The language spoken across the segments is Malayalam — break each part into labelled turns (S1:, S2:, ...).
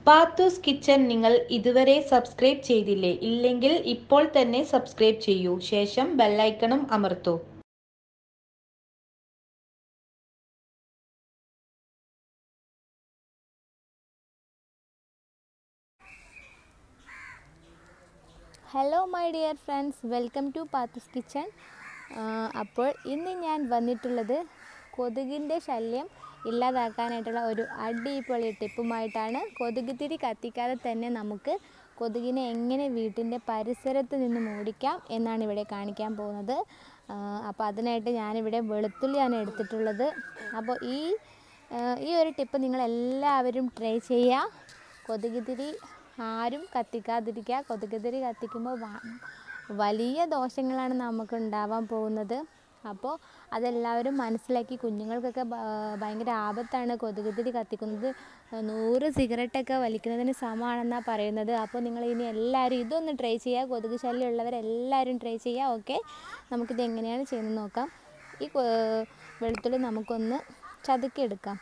S1: പാത്തൂസ് കിച്ചൺ നിങ്ങൾ ഇതുവരെ സബ്സ്ക്രൈബ് ചെയ്തില്ലേ ഇല്ലെങ്കിൽ ഇപ്പോൾ തന്നെ സബ്സ്ക്രൈബ് ചെയ്യൂ ശേഷം ബെല്ലൈക്കണും അമർത്തൂ
S2: hello my dear friends welcome to പാത്തസ് കിച്ചൺ അപ്പോൾ ഇന്ന് ഞാൻ വന്നിട്ടുള്ളത് കൊതുകിൻ്റെ ശല്യം ഇല്ലാതാക്കാനായിട്ടുള്ള ഒരു അടിപൊളി ടിപ്പുമായിട്ടാണ് കൊതുക് തിരി കത്തിക്കാതെ തന്നെ നമുക്ക് കൊതുകിനെ എങ്ങനെ വീട്ടിൻ്റെ പരിസരത്ത് നിന്ന് ഓടിക്കാം എന്നാണ് ഇവിടെ കാണിക്കാൻ പോകുന്നത് ആ, അപ്പോൾ അതിനായിട്ട് ഞാനിവിടെ വെളുത്തുള്ളിയാണ് എടുത്തിട്ടുള്ളത് അപ്പോൾ ഈ ആ, ഈ ഒരു ടിപ്പ് നിങ്ങൾ എല്ലാവരും ട്രൈ ചെയ്യുക കൊതുക് തിരി ആരും കത്തിക്കാതിരിക്കുക കൊതുക് തിരി കത്തിക്കുമ്പോൾ വ- വലിയ ദോഷങ്ങളാണ് നമുക്ക് ഉണ്ടാവാൻ പോകുന്നത് അപ്പോൾ അതെല്ലാവരും മനസ്സിലാക്കി കുഞ്ഞുങ്ങൾക്കൊക്കെ ഭ- ഭയങ്കര ആപത്താണ് കൊതുക് തിരി കത്തിക്കുന്നത് നൂറ് സിഗരറ്റൊക്കെ വലിക്കുന്നതിന് സമമാണെന്നാണ് പറയുന്നത് അപ്പോൾ നിങ്ങൾ ഇനി എല്ലാവരും ഇതൊന്ന് ട്രൈ ചെയ്യുക കൊതുക് ശല്യം ഉള്ളവരെല്ലാവരും ട്രൈ ചെയ്യുക ഓക്കെ നമുക്കിത് എങ്ങനെയാണ് ചെയ്യുന്നത് നോക്കാം ഈ കൊ- വെളുത്തുള്ളി നമുക്കൊന്ന് ചതുക്കിയെടുക്കാം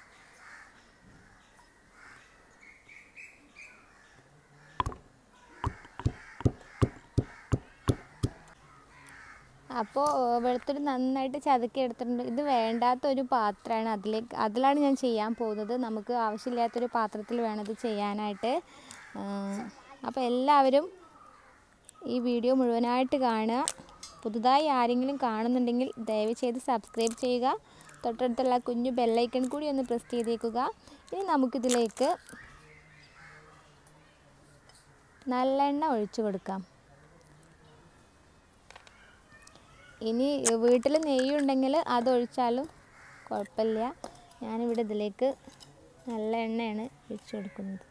S2: അപ്പോൾ വെളുത്തുള്ളി നന്നായിട്ട് ചതുക്കി എടുത്തിട്ടുണ്ട് ഇത് വേണ്ടാത്ത ഒരു പാത്രമാണ് അതിലേക്ക് അതിലാണ് ഞാൻ ചെയ്യാൻ പോകുന്നത് നമുക്ക് ആവശ്യമില്ലാത്തൊരു പാത്രത്തിൽ വേണം ഇത് ചെയ്യാനായിട്ട് അപ്പോൾ എല്ലാവരും ഈ വീഡിയോ മുഴുവനായിട്ട് കാണുക പുതുതായി ആരെങ്കിലും കാണുന്നുണ്ടെങ്കിൽ ദയവ് ചെയ്ത് സബ്സ്ക്രൈബ് ചെയ്യുക തൊട്ടടുത്തുള്ള കുഞ്ഞു ബെല്ലൈക്കൺ കൂടി ഒന്ന് പ്രസ് ചെയ്തേക്കുക ഇനി നമുക്കിതിലേക്ക് നല്ലെണ്ണ ഒഴിച്ചു കൊടുക്കാം ഇനി വീട്ടിൽ നെയ്യുണ്ടെങ്കിൽ അതൊഴിച്ചാലും കുഴപ്പമില്ല ഞാനിവിടെ ഇതിലേക്ക് നല്ല എണ്ണയാണ് ഒഴിച്ചു കൊടുക്കുന്നത്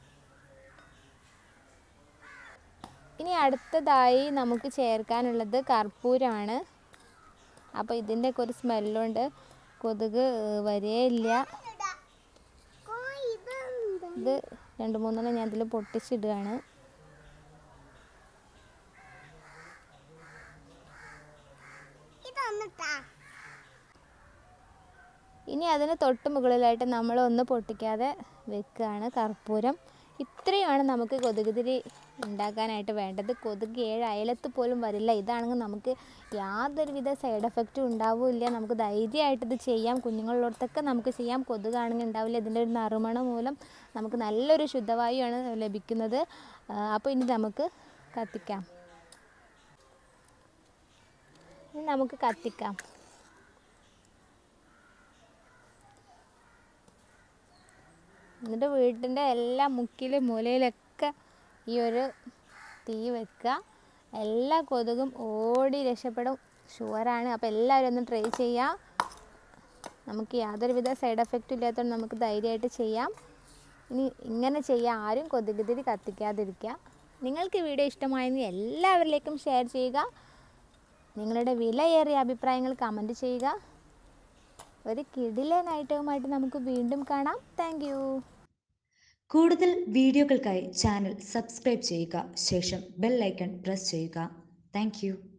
S2: ഇനി അടുത്തതായി നമുക്ക് ചേർക്കാനുള്ളത് കർപ്പൂരമാണ് അപ്പോൾ ഇതിൻ്റെയൊക്കെ ഒരു സ്മെല്ലുണ്ട് കൊതുക് വരെയില്ല ഇത് രണ്ട് മൂന്നെണ്ണം ഞാൻ ഇതിൽ പൊട്ടിച്ചിടുകയാണ് ഇനി അതിന് തൊട്ട് മുകളിലായിട്ട് നമ്മൾ ഒന്ന് പൊട്ടിക്കാതെ വെക്കുകയാണ് കർപ്പൂരം ഇത്രയുമാണ് നമുക്ക് കൊതുക് തിരി ഉണ്ടാക്കാനായിട്ട് വേണ്ടത് കൊതുക് ഏഴ് അയലത്ത് പോലും വരില്ല ഇതാണെങ്കിൽ നമുക്ക് യാതൊരുവിധ സൈഡ് എഫക്റ്റും ഉണ്ടാവില്ല നമുക്ക് ധൈര്യമായിട്ട് ഇത് ചെയ്യാം കുഞ്ഞുങ്ങളിലോടത്തൊക്കെ നമുക്ക് ചെയ്യാം കൊതുകാണെങ്കിൽ ഉണ്ടാവില്ല ഇതിൻ്റെ ഒരു നറുമണം മൂലം നമുക്ക് നല്ലൊരു ശുദ്ധവായുവാണ് ലഭിക്കുന്നത് അപ്പോൾ ഇനി നമുക്ക് കത്തിക്കാം ഇനി നമുക്ക് കത്തിക്കാം എന്നിട്ട് വീട്ടിൻ്റെ എല്ലാ മുക്കിലും മൂലയിലൊക്കെ ഈ ഒരു തീ വെക്കുക എല്ലാ കൊതുകും ഓടി രക്ഷപ്പെടും ഷുവറാണ് അപ്പോൾ എല്ലാവരും ഒന്ന് ട്രൈ ചെയ്യാം നമുക്ക് യാതൊരുവിധ സൈഡ് എഫക്റ്റും ഇല്ലാത്തതുകൊണ്ട് നമുക്ക് ധൈര്യമായിട്ട് ചെയ്യാം ഇനി ഇങ്ങനെ ചെയ്യാം ആരും കൊതുക് തിരി കത്തിക്കാതിരിക്കുക നിങ്ങൾക്ക് ഈ വീഡിയോ ഇഷ്ടമായെങ്കിൽ എല്ലാവരിലേക്കും ഷെയർ ചെയ്യുക നിങ്ങളുടെ വിലയേറിയ അഭിപ്രായങ്ങൾ കമൻറ്റ് ചെയ്യുക ഒരു കിടിലൻ ഐറ്റവുമായിട്ട് നമുക്ക് വീണ്ടും കാണാം താങ്ക്
S3: കൂടുതൽ വീഡിയോകൾക്കായി ചാനൽ സബ്സ്ക്രൈബ് ചെയ്യുക ശേഷം ബെൽ ഐക്കൺ പ്രസ് ചെയ്യുക താങ്ക്